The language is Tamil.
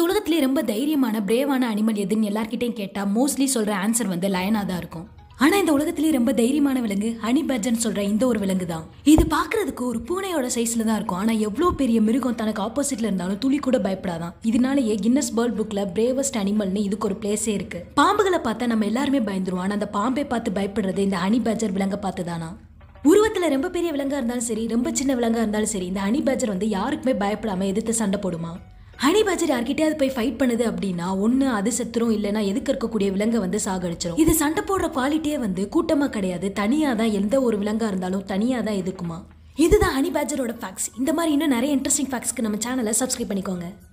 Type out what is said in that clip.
உலகத்திலே ரொம்ப தைரியமான பிரேவான அனிமல் எதுன்னு எல்லார்கிட்டையும் கேட்டா மோஸ்ட்லி சொல்ற ஆன்சர் வந்து லயனா தான் இருக்கும் ஆனா இந்த உலகத்திலே ரொம்ப தைரியமான விலங்கு ஹனி பஜன் சொல்ற இந்த ஒரு விலங்கு தான் இது பாக்குறதுக்கு ஒரு பூனையோட சைஸ்ல தான் இருக்கும் ஆனா எவ்வளவு பெரிய மிருகம் தனக்கு ஆப்போசிட்ல இருந்தாலும் துளி கூட பயப்படாதான் இதனாலேயே கின்னஸ் வேர்ல்ட் புக்ல பிரேவஸ்ட் அனிமல்னு இதுக்கு ஒரு பிளேஸே இருக்கு பாம்புகளை பார்த்தா நம்ம எல்லாருமே பயந்துருவோம் ஆனா அந்த பாம்பை பார்த்து பயப்படுறது இந்த ஹனி பஜர் விலங்க பார்த்து தானா உருவத்துல ரொம்ப பெரிய விலங்கா இருந்தாலும் சரி ரொம்ப சின்ன விலங்கா இருந்தாலும் சரி இந்த ஹனி பேஜர் வந்து யாருக்குமே பயப்படாம எதிர்த்து சண்டை போடுமா ஹனி பேஜர் யார்கிட்டயாவது போய் ஃபைட் பண்ணுது அப்படின்னா ஒண்ணு அது செத்துரும் இல்லைன்னா எதுக்கு இருக்கக்கூடிய விலங்கை வந்து சாகடிச்சிரும் இது சண்டை போடுற குவாலிட்டியே வந்து கூட்டமா கிடையாது தனியா தான் எந்த ஒரு விலங்கா இருந்தாலும் தனியா தான் எதுக்குமா இதுதான் ஹனி பேஜரோட ஃபேக்ஸ் இந்த மாதிரி இன்னும் நிறைய இன்ட்ரெஸ்டிங் ஃபேக்ஸ்க்கு நம்ம சேனலை சப்ஸ்கிரைப் பண்ணிக்கோங்க